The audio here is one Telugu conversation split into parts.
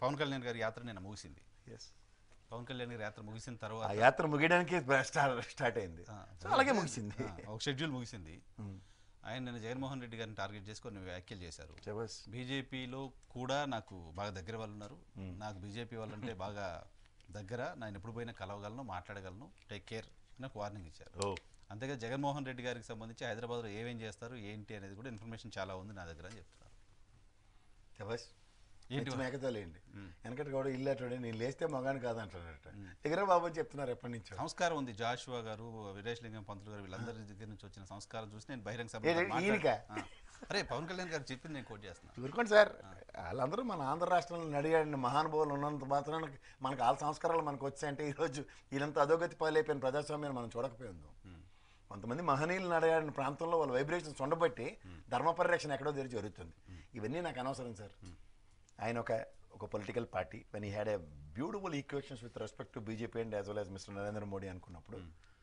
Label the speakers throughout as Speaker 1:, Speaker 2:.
Speaker 1: పవన్ కళ్యాణ్ గారి యాత్ర నిన్న ముగిసింది
Speaker 2: ఎస్
Speaker 1: పవన్ కళ్యాణ్ గారి యాత్ర ముగిసిన
Speaker 2: ఆ
Speaker 1: తర్వాత
Speaker 2: యాత్ర ముగియడానికి స్టార్ట్ స్టార్ట్ అయింది
Speaker 1: ఆ,
Speaker 2: సో అలాగే ముగిసింది
Speaker 1: ఆ, ఒక షెడ్యూల్ ముగిసింది
Speaker 2: ఉమ్.
Speaker 1: ఆయన నిన్న జగన్మోహన్ రెడ్డి గారిని టార్గెట్ చేసి కొన్ని వ్యాఖ్యలు చేశారు
Speaker 2: శభాష్.
Speaker 1: బీజేపీలో కూడా నాకు బాగా దగ్గర వాళ్ళు ఉన్నారు నాకు బీజేపీ వాళ్ళంటే బాగా దగ్గర నేను ఎప్పుడు పోయినా కలవగలను మాట్లాడగలను టేక్ కేర్ నాకు వార్నింగ్ ఇచ్చారు
Speaker 2: ఓ
Speaker 1: అంతేగా జగన్మోహన్ రెడ్డి గారికి సంబంధించి హైదరాబాద్లో ఏమేం చేస్తారు ఏంటి అనేది కూడా ఇన్ఫర్మేషన్ చాలా ఉంది నా దగ్గర అని చెప్తున్నారు
Speaker 2: శభాష్
Speaker 1: ఏంటి
Speaker 2: ఏంటి మేకతోలేండి వెనకటి కూడా ఇల్లు అట్టాడు నేను లేస్తే మగాని కాదంటాడట దగ్గర బాబు అని చెప్తున్నారు ఎప్పటి నుంచో
Speaker 1: సంస్కారం ఉంది జాషువా గారు వీరేశలింగం పంతులు గారు వీళ్ళందరి దగ్గర నుంచి వచ్చిన సంస్కారం చూసి నేను బహిరంగ సభ
Speaker 2: ఏది, ఈయనకా?
Speaker 1: అరే పవన్ కళ్యాణ్ గారు చెప్పింది నేను కోట్ చేస్తున్నాను
Speaker 2: ఊరుకోండి సార్ వాళ్ళందరూ మన ఆంధ్ర రాష్ట్రంలో నడిగాడిన మహానుభావులు ఉన్నంత మాత్రాన మనకు వాళ్ళ సంస్కారాలు మనకు వచ్చాయంటే ఈరోజు వీళ్ళంతా అధోగతి పాలైపోయిన ప్రజాస్వామ్యాన్ని మనం చూడకపోయింది కొంతమంది మహనీయులు నడగాడిన ప్రాంతంలో వాళ్ళ వైబ్రేషన్స్ ఉండబట్టి ధర్మ పరిరక్షణ ఎక్కడో దగ్గర జరుగుతుంది ఇవన్నీ నాకు అనవసరం సార్ ఆయన ఒక ఒక political party when he had a beautiful equations with respect to BJP and as well as mister Narendra Modi అనుకున్నప్పుడు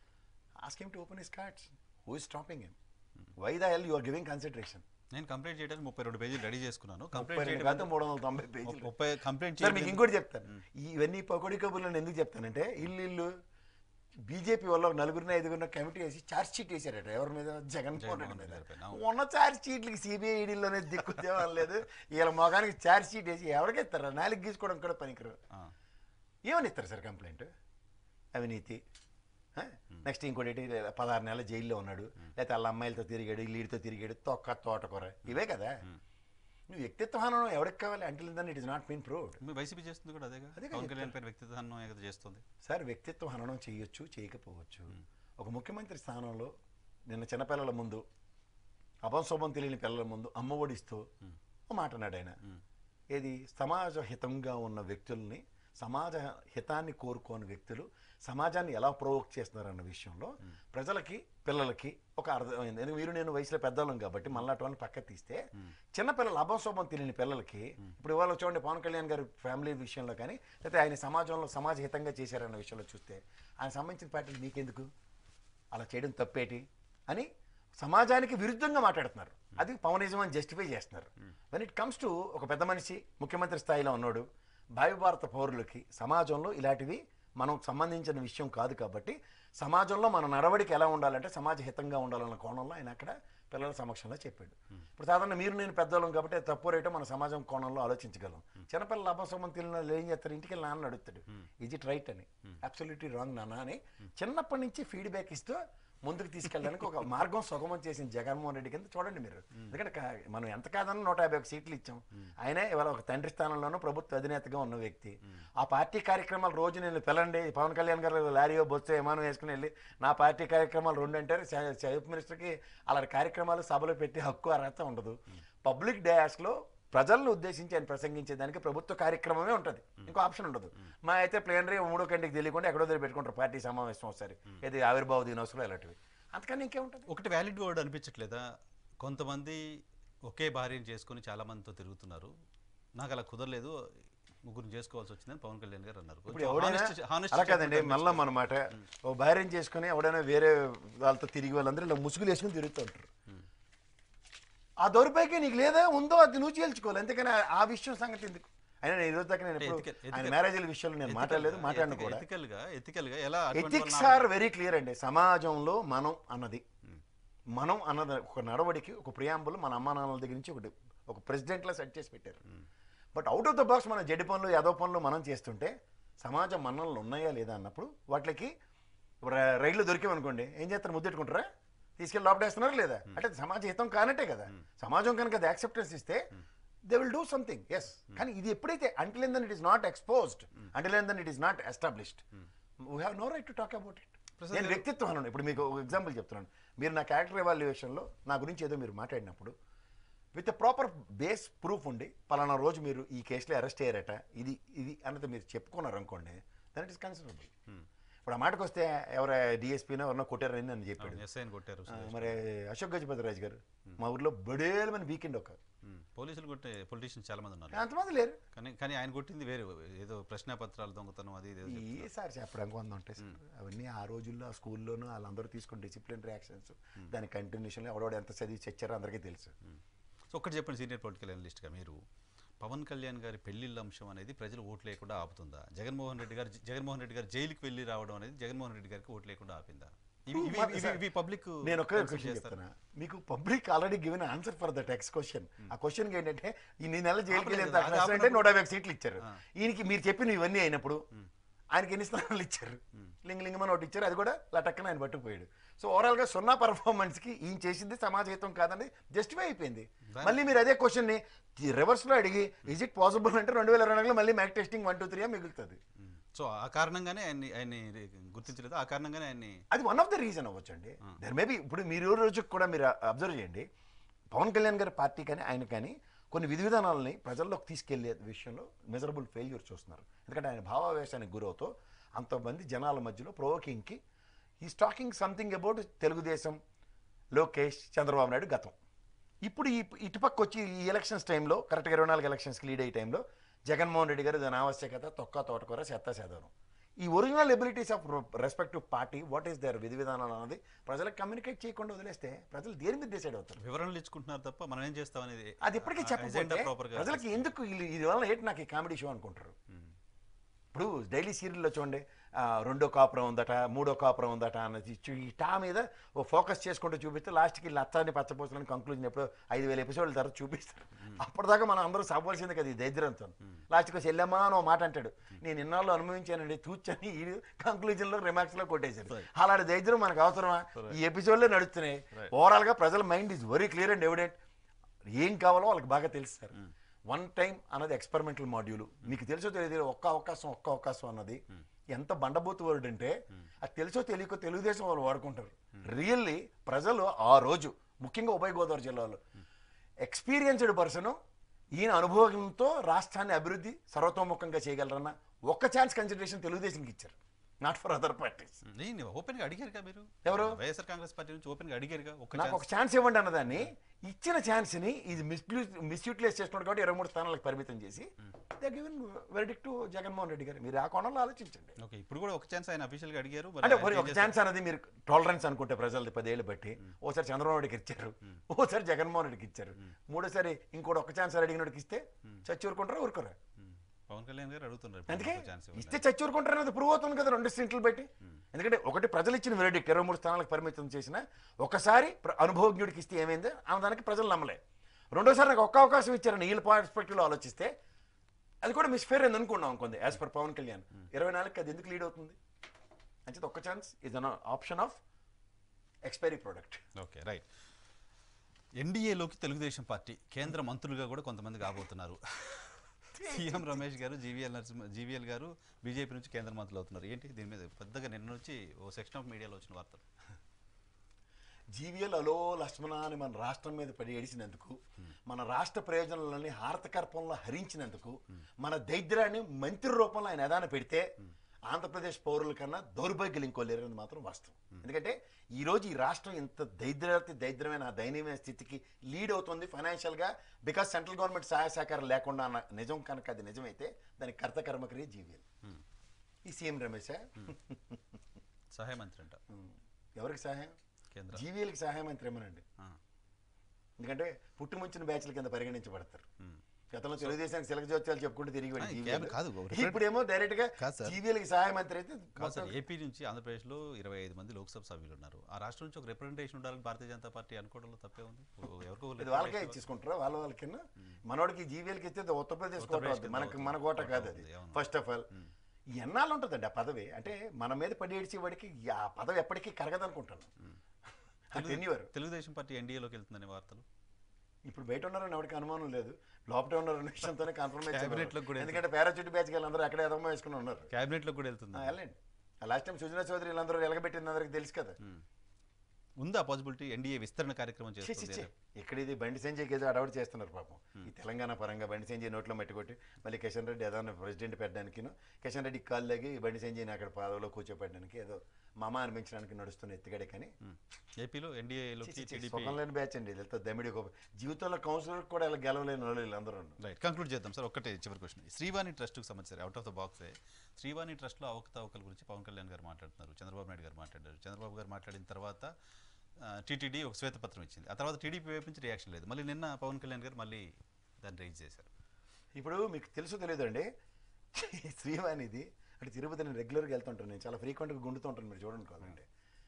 Speaker 2: ask him to open his cards who is stopping him why the hell you are giving consideration
Speaker 1: నేను కంప్లైంట్ చేయడానికి ముప్పై రెండు పేజీలు రెడీ చేసుకున్నాను
Speaker 2: ముప్పై
Speaker 1: కంప్లైంట్
Speaker 2: రెండు
Speaker 1: చేయడం
Speaker 2: కాదు మూడు వందల తొంభై పేజీలు
Speaker 1: ముప్పై కంప్లైంట్
Speaker 2: సార్ మీకు
Speaker 1: చేయడం
Speaker 2: ఇంకోటి చెప్తాను ఇవన్నీ పకోడీ కబుర్లు నేను ఎందుకు చెప్తానంటే ఇల్లు ఇల్లు బీజేపీ వల్ల ఒక నలుగురిని ఐదుగురిని కమిటీ వేసి ఛార్జ్ షీట్ వేసారట ఎవరి మీద జగన్మోహన్ రెడ్డి మీద
Speaker 1: గారి పైన.
Speaker 2: ఉన్న ఛార్జ్ షీట్లకి సిబిఐ ఈడీలోనే దిక్కుదేవం లేదు వీళ్ళ మొగానికి ఛార్జ్ షీట్ వేసి ఎవరికి ఇస్తారా నాలుగు గీసుకోవడం కూడా పనికిరు
Speaker 1: ఆ,
Speaker 2: ఏమని ఇస్తారు సార్ కంప్లైంట్ అవినీతి నెక్స్ట్ ఇంకోటి ఏంటి, పదహారు నెలల జైల్లో ఉన్నాడు లేకపోతే వాళ్ళ అమ్మాయిలతో తిరిగాడు వీడితో తిరిగాడు తొక్క తోటకూర ఇవే కదా నువ్వు వ్యక్తిత్వ హననం ఎవరికి కావాలి అంటే it is not mean proved
Speaker 1: మీ వైసీపీ చేస్తుంది కూడా అదేగా
Speaker 2: అదేగా
Speaker 1: పవన్ కళ్యాణ్ పైన వ్యక్తిత్వం ఏదో చేస్తుంది
Speaker 2: సార్ వ్యక్తిత్వ హననం చేయొచ్చు చేయకపోవచ్చు ఒక ముఖ్యమంత్రి స్థానంలో నిన్న చిన్నపిల్లల ముందు అపంశోభం తెలియని పిల్లల ముందు అమ్మ ఒడిస్తూ ఓ మాట అన్నాడు ఆయన ఏది సమాజ హితంగా ఉన్న వ్యక్తుల్ని సమాజ హితాన్ని కోరుకోని వ్యక్తులు సమాజాన్ని ఎలా ప్రొవోక్ చేస్తున్నారన్న విషయంలో ప్రజలకి పిల్లలకి ఒక అర్థమైంది ఎందుకంటే మీరు నేను వయసులో పెద్దవాళ్ళం కాబట్టి మళ్ళాటువంటి పక్క తీస్తే చిన్న పిల్లలు అభంశోభం తెలియని పిల్లలకి ఇప్పుడు ఇవాళ చూడండి పవన్ కళ్యాణ్ గారి ఫ్యామిలీ విషయంలో కానీ లేకపోతే ఆయన సమాజంలో సమాజ హితంగా చేశారన్న విషయంలో చూస్తే ఆయన సంబంధించిన పార్టీలు మీకెందుకు అలా చేయడం తప్పేటి అని సమాజానికి విరుద్ధంగా మాట్లాడుతున్నారు అది పవనిజం అని జస్టిఫై చేస్తున్నారు వెన్ ఇట్ కమ్స్ టు ఒక పెద్ద మనిషి ముఖ్యమంత్రి స్థాయిలో ఉన్నాడు భావి భారత పౌరులకి సమాజంలో ఇలాంటివి మనం సంబంధించిన విషయం కాదు కాబట్టి సమాజంలో మన నడవడికి ఎలా ఉండాలంటే సమాజ హితంగా ఉండాలన్న కోణంలో ఆయన అక్కడ పిల్లల సమక్షంలో చెప్పాడు ఇప్పుడు సాధారణ మీరు నేను పెద్దవాళ్ళం కాబట్టి అది తప్పు రేటో మన సమాజం కోణంలో ఆలోచించగలం చిన్నపిల్లల అపసమం తెలియని వాళ్ళు ఏం చేస్తారు ఇంటికి వెళ్ళి నాన్న అడుగుతాడు ఇజ్ ఇట్ రైట్ అని అబ్సల్యూట్లీ రాంగ్ నాన్న అని చిన్నప్పటి నుంచి ఫీడ్బ్యాక్ ఇస్తూ ముందుకు తీసుకెళ్ళడానికి ఒక మార్గం సుగమం చేసిన జగన్మోహన్ రెడ్డి కింద చూడండి మీరు ఎందుకంటే కా- మనం ఎంత కాదన్నా నూట యాభై ఒక సీట్లు ఇచ్చాం ఆయనే ఇవాళ ఒక తండ్రి స్థానంలోనూ ప్రభుత్వ అధినేతగా ఉన్న వ్యక్తి ఆ పార్టీ కార్యక్రమాలు రోజు నేను పిల్లండి పవన్ కళ్యాణ్ గారు లారీయో బొచ్చో విమానం వేసుకుని వెళ్ళి నా పార్టీ కార్యక్రమాలు రెండు అంటే చ- చీఫ్ మినిస్టర్కి అలాంటి కార్యక్రమాలు సభలు పెట్టి హక్కు అర్హత ఉండదు పబ్లిక్ డయాస్లో ప్రజలను ఉద్దేశించి ఆయన ప్రసంగించేదానికి ప్రభుత్వ కార్యక్రమమే ఉంటుంది ఇంకో ఆప్షన్ ఉండదు మా అయితే ప్లేనరీ మూడో కంటికి తెలియకుండా ఎక్కడో దగ్గర పెట్టుకుంటారు పార్టీ సమావేశం ఒకసారి ఇది ఆవిర్భావ దినోత్సవం ఇలాంటివి అంతకని ఇంకేముంటుంది
Speaker 1: ఒకటి వ్యాలిడ్ వర్డ్ అనిపించట్లేదా కొంతమంది ఒకే భార్యను చేసుకుని చాలా మందితో తిరుగుతున్నారు నాకు అలా కుదరలేదు ముగ్గురు చేసుకోవాల్సి వచ్చిందని పవన్ కళ్యాణ్ గారు అన్నారు
Speaker 2: ఇప్పుడు
Speaker 1: కొంచెం
Speaker 2: ఎవడైనా
Speaker 1: honest- honest
Speaker 2: అలా కాదండి
Speaker 1: చెప్పడం
Speaker 2: మళ్ళీ అనమాట ఓ భార్యను చేసుకుని ఎవడైనా వేరే వాళ్ళతో తిరిగి వాళ్ళందరూ ఇలా ముసుగులు వేసుకుని తిరుగుతూ ఉంటారు ఆ దౌర్భాగ్యం నీకు లేదా ఉందో అది నువ్వు చేల్చుకోవాలి అంతేకాని ఆ- ఆ విషయం సంగతి ఎందుకు అయినా నేను ఈరోజు దాకా నేను ఎప్పుడు
Speaker 1: ethical-
Speaker 2: ఆయన
Speaker 1: ethical-
Speaker 2: మ్యారేజ్ల విషయంలో నేను మాట్లాడలేదు మాట్లాడను కూడా
Speaker 1: ఎథికల్ గా ఎథికల్ గా ఎలా అటువంటి
Speaker 2: ఎథిక్స్
Speaker 1: వాళ్ళని
Speaker 2: ఆర్ వెరీ క్లియర్ అండి సమాజంలో మనం అన్నది మనం అన్నది ఒక నడవడికి ఒక ప్రియాంబుల్ మన అమ్మా నాన్నల దగ్గర నుంచి ఒకటి ఒక ప్రెసిడెంట్లా సెట్ చేసి పెట్టారు but out of the box మన జడి పనులు యాదవ పనులు మనం చేస్తుంటే సమాజ మన్ననలు ఉన్నాయా లేదా అన్నప్పుడు వాటికి ర- రైళ్లు దొరికామనుకోండి ఏం చేస్తారు ముద్దెట్టుకుంటారా తీసుకెళ్ళి లోపడేస్తున్నారు లేదా అంటే అది సమాజ హితం కానట్టే కదా సమాజం కనుక అది యాక్సెప్టెన్స్ ఇస్తే దే విల్ డూ సంథింగ్ ఎస్ కానీ ఇది ఎప్పుడైతే until then it is not exposed until then it is not established we have no right to talk about it
Speaker 1: Prasad
Speaker 2: నేను
Speaker 1: గారు-
Speaker 2: వ్యక్తిత్వం అన్నాను ఇప్పుడు మీకు ఒక ఎగ్జాంపుల్ చెప్తున్నాను మీరు నా క్యారెక్టర్ ఎవాల్యుయేషన్లో నా గురించి ఏదో మీరు మాట్లాడినప్పుడు విత్ ప్రాపర్ బేస్ ప్రూఫ్ ఉండి పలానా రోజు మీరు ఈ కేసులో అరెస్ట్ అయ్యారట ఇది ఇది అన్నది మీరు చెప్పుకున్నారు అనుకోండి దన్ ఇట్ ఇస్ కన్సిడరబుల్ ఇప్పుడు ఆ మాటకు వస్తే ఎవరో డిఎస్పీనో ఎవరినో కొట్టారని నన్ను చెప్పాడు
Speaker 1: ఎస్ఐ కొట్టారు
Speaker 2: ఆ, మరి అశోక్ గజపతి రాజు గారు మా ఊర్లో బడేలమని వీకెండ్ ఒక
Speaker 1: ఉమ్, పోలీసులు కొట్టే పొలిటీషియన్స్ చాలా మంది ఉన్నారు
Speaker 2: అంతమంది లేరు
Speaker 1: కానీ కానీ ఆయన కొట్టింది వేరే ఏదో ప్రశ్న పత్రాలు దొంగతనం అది ఇది ఏదో చెప్తున్నారు.
Speaker 2: ఏ సార్ చెప్పడానికి వంద ఉంటాయి సార్ అవన్నీ ఆ రోజుల్లో ఆ స్కూల్లోనూ వాళ్ళందరూ తీసుకున్న డిసిప్లిన్ రియాక్షన్స్ దాని కంటిన్యూషన్లో ఎవడోడు ఎంత చదివి చచ్చారో అందరికీ తెలుసు
Speaker 1: సో ఒక్కటి చెప్పండి సీనియర్ పొలిటికల్ అనలిస్ట్గా మీరు పవన్ కళ్యాణ్ గారి పెళ్లిళ్ళ అంశం అనేది ప్రజలు ఓట్లు లేకుండా ఆపుతుందా జగన్మోహన్ రెడ్డి గారు జగన్మోహన్ రెడ్డి గారు జైలుకి వెళ్ళి రావడం అనేది జగన్మోహన్ రెడ్డి గారికి ఓట్లు లేకుండా ఆపిందా ఇవి ఇవి- ఇవి- ఇవి- ఇవి పబ్లిక్
Speaker 2: నేను ఒకే క్వశ్చన్ చెప్తున్నా మీకు public already given answer for that X question ఆ క్వశ్చన్ ఏంటంటే ఇన్ని నెలలు జైలుకి వెళ్ళిన
Speaker 1: ఆపలేదు. అది
Speaker 2: అంటే
Speaker 1: ఆపనప్పుడు-
Speaker 2: నూట యాభై సీట్లు ఇచ్చారు ఈయనకి మీరు చెప్పిన ఇవన్నీ అయినప్పుడు ఆయనకి ఎన్ని స్థానాలు ఇచ్చారు లింగ లింగమని ఒకటి ఇచ్చారు అది కూడా లటక్కన ఆయన పట్టుకుపోయాడు సో ఓవరాల్గా సున్నా పర్ఫార్మెన్స్కి ఈయన చేసింది సమాజహితం కాదండి జస్టిఫై అయిపోయింది మళ్ళీ మీరు అదే క్వశ్చన్ని రివర్స్లో అడిగి ఇజ్ ఇట్ పాసిబుల్ అంటే రెండు వేల ఇరవై నాలుగులో మళ్ళీ mic testing one two three మిగులుతుంది
Speaker 1: సో ఆ కారణంగానే ఆయన్ని ఆయన్ని గుర్తించలేదు ఆ కారణంగానే ఆయన్ని
Speaker 2: అది వన్ ఆఫ్ ద రీజన్ అవ్వచ్చండి దర్ మేబీ ఇప్పుడు మీరు ఈ రోజు కూడా మీరు అబ్జర్వ్ చేయండి పవన్ కళ్యాణ్ గారి పార్టీ కానీ ఆయన కానీ కొన్ని విధి విధానాలని ప్రజల్లోకి తీసుకెళ్లే విషయంలో మెజరబుల్ ఫెయిల్యూర్ చూస్తున్నారు ఎందుకంటే ఆయన భావావేశానికి గురవుతూ అంతమంది జనాల మధ్యలో ప్రొవోకింగ్కి ఈ talking something about Telugudesam Lokesh Chandrababu Naidu గతం ఇప్పుడు ఈ ఇటుపక్క వచ్చి ఈ ఎలక్షన్స్ టైంలో కరెక్ట్గా ఇరవై నాలుగు ఎలక్షన్స్కి లీడ్ అయ్యే టైంలో జగన్మోహన్ రెడ్డి గారు దాని ఆవశ్యకత తొక్క తోటకూర చెత్త సేదనం ఈ original abilities of respective party what is there విధి విధానాలు అన్నది ప్రజలకు కమ్యూనికేట్ చేయకుండా వదిలేస్తే ప్రజలు దేని మీద డిసైడ్ అవుతారు
Speaker 1: వివరణలు ఇచ్చుకుంటున్నారు తప్ప మనం ఏం చేస్తాం అనేది
Speaker 2: అది ఎప్పటికీ చెప్పకపోతే
Speaker 1: ప్రాపర్గా
Speaker 2: ప్రజలకి ఎందుకు వీళ్ళు ఇది వల్ల ఏంటి నాకు ఈ కామెడీ షో అనుకుంటారు ఇప్పుడు డైలీ సీరియల్లో చూడండి ఆ, రెండో కాపురం ఉందట మూడో కాపురం ఉందట అన్నది చూ- ఈ టా మీద ఓ ఫోకస్ చేసుకుంటూ చూపిస్తే లాస్ట్కి లచ్చాన్ని పచ్చపోసలని కంక్లూజన్ ఎప్పుడు ఐదు వేల ఎపిసోడ్ల తర్వాత చూపిస్తారు అప్పటిదాకా మనం అందరూ సాగవలసింది కదా ఈ దైద్యంతో లాస్ట్కి వచ్చి వెళ్ళమ్మా అని ఓ మాట అంటాడు నేను ఇన్నాళ్ళు అనుభవించానండి తూచని ఈ కంక్లూజన్లో రిమార్క్స్లో కొట్టేశారు అలాంటి దైద్యం మనకు అవసరమా ఈ ఎపిసోడ్లే నడుస్తున్నాయి ఓవరాల్గా ప్రజల mind is very clear and evident ఏం కావాలో వాళ్ళకి బాగా తెలుసు సార్ వన్ టైం అన్నది ఎక్స్పెరిమెంటల్ మాడ్యూల్ మీకు తెలుసో తెలియదు ఒక్క అవకాశం ఒక్క అవకాశం అన్నది ఎంత బండబూతు వర్డ్ అంటే అది తెలుసో తెలియకో తెలుగుదేశం వాళ్ళు వాడుకుంటారు రియల్లీ ప్రజలు ఆ రోజు ముఖ్యంగా ఉభయ గోదావరి జిల్లాలో ఎక్స్పీరియన్స్డ్ పర్సన్ ఈయన అనుభవంతో రాష్ట్రాన్ని అభివృద్ధి సర్వతోముఖంగా చేయగలరన్న ఒక్క ఛాన్స్ కన్సిడరేషన్ తెలుగుదేశంకి ఇచ్చారు నాట్ ఫర్ అదర్ పార్టీస్
Speaker 1: నేను ఓపెన్ గా అడిగారుగా మీరు
Speaker 2: ఎవరు?
Speaker 1: వైఎస్ఆర్ కాంగ్రెస్ పార్టీ నుంచి ఓపెన్ గా అడిగారుగా ఒక్క
Speaker 2: నాకు ఒక ఛాన్స్ ఇవ్వండి అన్నదాన్ని ఇచ్చిన ఛాన్స్ని ఇది మిస్యూజ్ మిస్యూటిలైజ్ చేసుకున్నాడు కాబట్టి ఇరవై మూడు స్థానాలకు పరిమితం చేసి they given verdict to Jaganmohan Reddy గారు మీరు ఆ కోణంలో ఆలోచించండి
Speaker 1: ఓకే ఇప్పుడు కూడా ఒక ఛాన్స్ ఆయన అఫీషియల్ గా అడిగారు మరి
Speaker 2: అంటే
Speaker 1: ఆయన
Speaker 2: మరి
Speaker 1: ఏం
Speaker 2: ఒక
Speaker 1: చేస్తారు?
Speaker 2: ఛాన్స్ అనేది మీరు టాలరెన్స్ అనుకుంటే ప్రజలది పదేళ్ళు బట్టి ఓసారి చంద్రబాబు నాయుడుకి ఇచ్చారు ఓసారి జగన్మోహన్ రెడ్డికి ఇచ్చారు మూడోసారి ఇంకోటి ఒక ఛాన్స్ అడిగినోడికి ఇస్తే చచ్చి ఊరుకుంటారా ఊరుకోరా
Speaker 1: ఉమ్. పవన్ కళ్యాణ్ గారు అడుగుతున్నారు ఇప్పుడు
Speaker 2: అందుకే
Speaker 1: ఇంకో ఛాన్స్ ఇవ్వండి.
Speaker 2: ఇస్తే చచ్చి ఊరుకుంటారు అనేది ప్రూవ్ అవుతుంది కదా రెండు సీట్లు బట్టి ఎందుకంటే ఒకటి ప్రజలు ఇచ్చిన వెరడిక్ట్ ఇరవై మూడు స్థానాలకు పరిమితం చేసిన ఒకసారి ప్ర- అనుభవజ్ఞుడికి ఇస్తే ఏమైంది దానికి ప్రజలు నమ్మలే రెండోసారి నాకు ఒక్క అవకాశం ఇచ్చారని వీళ్ళ పర్స్పెక్టివ్లో ఆలోచిస్తే అది కూడా మిస్ఫేర్ అని అనుకున్నాం అనుకుంది యాజ్ పర్ పవన్ కళ్యాణ్ ఇరవై నాలుగుకి అది ఎందుకు లీడ్ అవుతుంది అంటే ఒక్క chance is an option of expiry product
Speaker 1: okay right ఎన్డీఏలోకి తెలుగుదేశం పార్టీ కేంద్ర మంత్రులుగా కూడా కొంతమంది కాబోతున్నారు సీఎం రమేష్ గారు జీవీఎల్ నరసింహ జీవీఎల్ గారు బీజేపీ నుంచి కేంద్ర మంత్రులు అవుతున్నారు ఏంటి దీని మీద పెద్దగా నిన్న నుంచి ఓ సెక్షన్ ఆఫ్ మీడియాలో వచ్చిన వార్తలు
Speaker 2: జీవీఎల్ అలో లక్ష్మణ అని మన రాష్ట్రం మీద పడి ఏడిచినందుకు మన రాష్ట్ర ప్రయోజనాలని హారతకర్పంలో హరించినందుకు మన దైద్యాన్ని మంత్రి రూపంలో ఆయన ఎదాన పెడితే ఆంధ్రప్రదేశ్ పౌరుల కన్నా దౌర్భాగ్యులు ఇంకో లేరని మాత్రం వాస్తవం ఎందుకంటే ఈ రోజు ఈ రాష్ట్రం ఇంత దైద్రాతి దైద్రమైన ఆ దయనీయమైన స్థితికి లీడ్ అవుతుంది ఫైనాన్షియల్గా బికాస్ సెంట్రల్ గవర్నమెంట్ సహాయ సహకారం లేకుండా అన్న నిజం కనుక అది నిజమైతే దానికి కర్త కర్మక్రియ జీవీఎల్ ఈ సీఎం రమేష్
Speaker 1: సహాయ మంత్రి అంట
Speaker 2: ఎవరికి సహాయం
Speaker 1: కేంద్ర
Speaker 2: జీవీఎల్కి సహాయం మంత్రి ఏమనండి
Speaker 1: ఆ,
Speaker 2: ఎందుకంటే పుట్టుముంచిన బ్యాచ్ల కింద పరిగణించబడతారు
Speaker 1: ఉమ్.
Speaker 2: గతంలో తెలుగుదేశానికి సిలక జోత్యాలు చెప్పుకుంటూ తిరిగి
Speaker 1: ఆ,
Speaker 2: వెళ్ళి
Speaker 1: క్యాబ్ కాదు, ఒక different-
Speaker 2: ఇప్పుడేమో డైరెక్ట్ గా
Speaker 1: కాదు సార్.
Speaker 2: జీవీఎల్కి సహాయ మంత్రి అయితే
Speaker 1: కాదు సార్ ఏపీ నుంచి ఆంధ్రప్రదేశ్లో ఇరవై ఐదు మంది లోక్సభ సభ్యులు ఉన్నారు ఆ రాష్ట్రం నుంచి ఒక రిప్రజెంటేషన్ ఉండాలని భారతీయ జనతా పార్టీ అనుకోవడంలో తప్పే ఉంది ఓ- ఎవరికో ఒకరికి
Speaker 2: ఇది వాళ్ళకే ఇచ్చేసుకుంటారా వాళ్ళ వాళ్ళకి మనోడికి జీవీఎల్కి ఇస్తే అది ఉత్తరప్రదేశ్ కోట
Speaker 1: ఉత్తరప్రదేశ్
Speaker 2: అవుతుంది
Speaker 1: కింద
Speaker 2: మనకి
Speaker 1: అవుతుంది.
Speaker 2: మన కోట కాదు అది
Speaker 1: అవుతుంది, అవును.
Speaker 2: ఫస్ట్ ఆఫ్ ఆల్ ఎన్నాళ్ళు ఉంటుందండి ఆ పదవి అంటే మన మీద పడి ఏడిచే వాడికి ఆ పదవి ఎప్పటికీ కరగదనుకుంటాను ఆ టెన్యూర్
Speaker 1: తెలుగుదేశం పార్టీ ఎన్డీఏలోకి వెళ్తుందనే వార్తలు
Speaker 2: ఇప్పుడు బయట ఉన్నారని ఎవరికి అనుమానం లేదు లోపల ఉన్నారన్న విషయంతోనే
Speaker 1: Cabinet లోకి
Speaker 2: కన్ఫర్మేషన్
Speaker 1: కూడా
Speaker 2: ఎందుకంటే పారాచూట్ బ్యాచ్ అందరూ అక్కడే ఎదమ్మ వేసుకుని ఉన్నారు
Speaker 1: క్యాబినెట్లోకి కూడా వెళ్తుంది
Speaker 2: ఆ, వెళ్ళండి లాస్ట్ టైం సుజనా చౌదరి వీళ్ళందరూ ఎలగబెట్టింది అందరికి తెలుసు కదా
Speaker 1: ఉందా పాసిబిలిటీ ఎన్డీఏ విస్తరణ కార్యక్రమం
Speaker 2: ఛీ, ఛీ,
Speaker 1: చేస్తుంది
Speaker 2: ఛీ. ఇక్కడ ఇది బండి సంజయ్కి ఏదో అడవాడు చేస్తున్నారు పాపం ఈ తెలంగాణ పరంగా బండి సంజయ్ నోట్లో మట్టి కొట్టి మళ్ళీ కిషన్ రెడ్డి ఏదైనా ప్రెసిడెంట్ పెట్టడానికి కిషన్ రెడ్డి కాళ్ళు లాగి బండి సంజయ్ని అక్కడ పదవిలో కూర్చోపెట్టడానికి ఏదో మామ అనిపించడానికి నడుస్తున్న ఎత్తుగడే కానీ
Speaker 1: ఉమ్. ఏపీలో ఎన్డీఏలోకి టీడీపీ
Speaker 2: సుఖం లేని బ్యాచ్ అండి వీళ్ళతో దమిడి గొప్ప జీవితంలో కౌన్సిలర్ కూడా ఇలా గెలవలేని వాళ్ళు వీళ్ళందరూ
Speaker 1: రైట్ కంక్లూడ్ చేద్దాం సార్ ఒక్కటే చివరి క్వశ్చన్ శ్రీవాణి ట్రస్ట్కి సంబంధించి out of the box Srivani ట్రస్ట్లో అవకతవకల గురించి పవన్ కళ్యాణ్ గారు మాట్లాడుతున్నారు చంద్రబాబు నాయుడు గారు మాట్లాడారు చంద్రబాబు గారు మాట్లాడిన తర్వాత టీటీడీ ఒక శ్వేతపత్రం ఇచ్చింది ఆ తర్వాత టీడీపీ వైపు నుంచి రియాక్షన్ లేదు మళ్ళీ నిన్న పవన్ కళ్యాణ్ గారు మళ్ళీ దాన్ని రైజ్ చేశారు
Speaker 2: ఇప్పుడు మీకు తెలుసు తెలియదండి శ్రీవాణిది అంటే తిరుపతి నేను రెగ్యులర్గా వెళ్తుంటాను నేను చాలా ఫ్రీక్వెంట్గా గుండుతూ ఉంటాను మీరు చూడండి కావాలంటే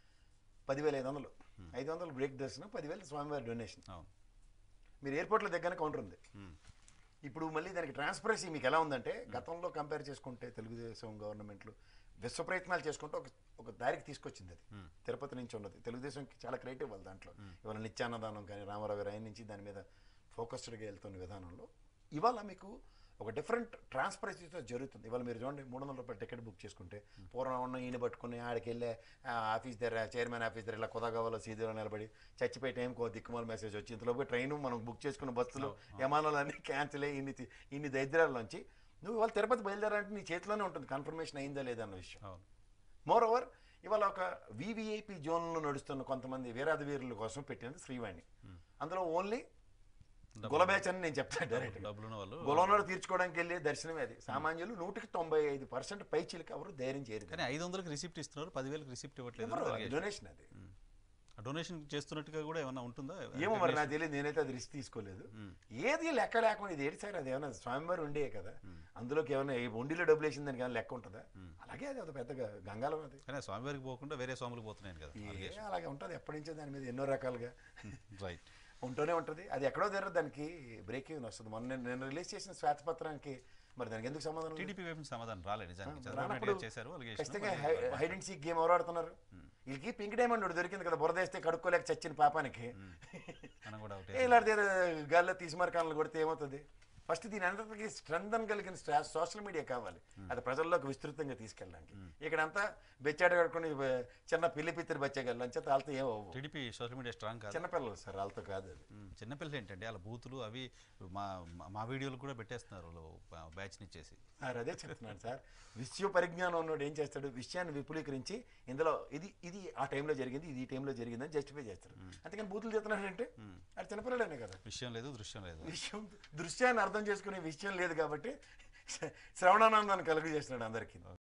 Speaker 2: పదివేల ఐదు వందలు ఐదు వందలు బ్రేక్ దర్శనం పదివేలు స్వామివారి డొనేషన్
Speaker 1: అవును
Speaker 2: మీరు ఎయిర్పోర్ట్లో దగ్గర కౌంటర్ ఉంది
Speaker 1: ఉమ్.
Speaker 2: ఇప్పుడు మళ్ళీ దానికి ట్రాన్స్పరెన్సీ మీకు ఎలా ఉందంటే గతంలో కంపేర్ చేసుకుంటే తెలుగుదేశం గవర్నమెంట్లు విశ్వ ప్రయత్నాలు చేసుకుంటే ఒక ఒక దారికి తీసుకొచ్చింది అది
Speaker 1: Hmm.
Speaker 2: తిరుపతి నుంచి ఉన్నది తెలుగుదేశంకి చాలా క్రియేటివ్ వాళ్ళు దాంట్లో ఇవాళ నిత్యాన్నదానం కానీ రామారావు గారు ఆయన నుంచి దాని మీద ఫోకస్డ్గా వెళ్తున్న విధానంలో ఇవాళ మీకు ఒక డిఫరెంట్ ట్రాన్స్పరెన్సీతో జరుగుతుంది ఇవాళ మీరు చూడండి మూడు వందల రూపాయలు టికెట్ బుక్ చేసుకుంటే పూర్వం ఉన్న ఈయన పట్టుకుని ఆడికి వెళ్ళే ఆ, ఆఫీస్ దగ్గర చైర్మన్ ఆఫీస్ దగ్గర ఇలా కుదగావాలో సీదీలో నిలబడి చచ్చిపోయే టైంకో దిక్కుమాల మెసేజ్ వచ్చి ఇంతలోపు ట్రైన్ మనం బుక్ చేసుకున్న బస్సులు విమానాలు అన్నీ క్యాన్సిల్ అయ్యి ఇన్ని తి- ఇన్ని దరిద్రాల్లోంచి నువ్వు ఇవాళ తిరుపతి బయలుదేరాలంటే నీ చేతిలోనే ఉంటుంది కన్ఫర్మేషన్ అయిందా లేదా అన్న విషయం
Speaker 1: అవును
Speaker 2: మోర్ ఓవర్ ఇవాళ ఒక వివిఐపి జోన్లో నడుస్తున్న కొంతమంది వీరాది వీరుల కోసం పెట్టినది శ్రీవాణి అందులో ఓన్లీ గులబేచ్ అని నేను చెప్తాను డైరెక్ట్
Speaker 1: డబ్బులు ఉన్న వాళ్ళు
Speaker 2: గులంలో తీర్చుకోవడానికి వెళ్ళే దర్శనమే అది సామాన్యులు నూటికి తొంభై ఐదు పర్సెంట్ పైచీలకి ఎవరు ధైర్యం చేయరు
Speaker 1: కానీ ఐదు వందలకి రిసిప్ట్ ఇస్తున్నారు పదివేలకు రిసిప్ట్ ఇవ్వట్లేదు
Speaker 2: డొనేషన్ అది
Speaker 1: డొనేషన్ చేస్తున్నట్టుగా కూడా ఏమన్నా ఉంటుందా
Speaker 2: ఏమో మరి నాకు తెలియదు నేనైతే అది రిస్క్ తీసుకోలేదు ఏది లెక్క లేకుండా ఇది ఏంటి సార్ అది ఏమైనా స్వామివారి ఉండే కదా అందులోకి ఏమైనా ఈ ఉండిలో డబ్బులు వేసిన దానికి ఏమైనా లెక్క ఉంటుందా అలాగే అది ఒక పెద్ద గంగాలం అది
Speaker 1: కానీ స్వామివారికి పోకుండా వేరే స్వాములకు పోతున్నాయి కదా
Speaker 2: ఏ అలాగే ఉంటుంది ఎప్పటి నుంచో దాని మీద ఎన్నో రకాలుగా
Speaker 1: రైట్
Speaker 2: ఉంటూనే ఉంటుంది అది ఎక్కడో దగ్గర దానికి బ్రేకింగ్ వస్తుంది మొన్న నేను- నేను రిలీజ్ చేసిన శ్వేతపత్రానికి మరి దానికి ఎందుకు సంబంధం లేదు?
Speaker 1: టీడీపీ వైపు నుంచి సమాధానం రాలేదు నిజానికి చంద్రబాబు నాయుడు
Speaker 2: రానప్పుడు
Speaker 1: గారు చేశారు
Speaker 2: ఖచ్చితంగా
Speaker 1: allegation
Speaker 2: hide and seek game ఎవరు ఆడుతున్నారు వీళ్ళకి పింక్ డైమండ్ ఒకటి దొరికింది కదా బురదేస్తే కడుక్కోలేక చచ్చిన పాపానికి
Speaker 1: మనం కూడా ఒకటే
Speaker 2: ఏ ఇలాంటి గాల్లో తీసి మరకాలను కొడితే ఏమవుతుంది ఫస్ట్ దీని అందరికీ స్ట్రెంథన్ కలిగిన సోషల్ మీడియా కావాలి అది ప్రజల్లోకి విస్తృతంగా తీసుకెళ్ళడానికి ఇక్కడంతా బెచ్చాడు కడుకొని చిన్న పిల్లి పిత్తిరి బచ్చేగల్లు అంచేత వాళ్ళతో ఏమో
Speaker 1: టీడీపీ సోషల్ మీడియా స్ట్రాంగ్ కాదు
Speaker 2: చిన్నపిల్లలు సార్ వాళ్ళతో కాదు అది
Speaker 1: ఉమ్, చిన్నపిల్లలు ఏంటంటే వాళ్ళ బూతులు అవి మా మా- మా వీడియోలు కూడా పెట్టేస్తున్నారు వాళ్ళు బ్యాచ్ని ఇచ్చేసి
Speaker 2: సార్ అదే చెప్తున్నాను సార్ విశ్వ పరిజ్ఞానం ఉన్నోడు ఏం చేస్తాడు విషయాన్ని విపులీకరించి ఇందులో ఇది ఇది ఆ టైంలో జరిగింది ఇది ఈ టైంలో జరిగింది అని జస్టిఫై చేస్తాడు అంతేకాని బూతులు చెప్తున్నాడంటే అది చిన్నపిల్లడనే కదా
Speaker 1: విషయం లేదు దృశ్యం లేదు
Speaker 2: విషయం దృశ్యాన్ని అర్థం చేసుకునే విషయం లేదు కాబట్టి శ్రవణానందాన్ని కలుగు చేస్తున్నాడు అందరికీ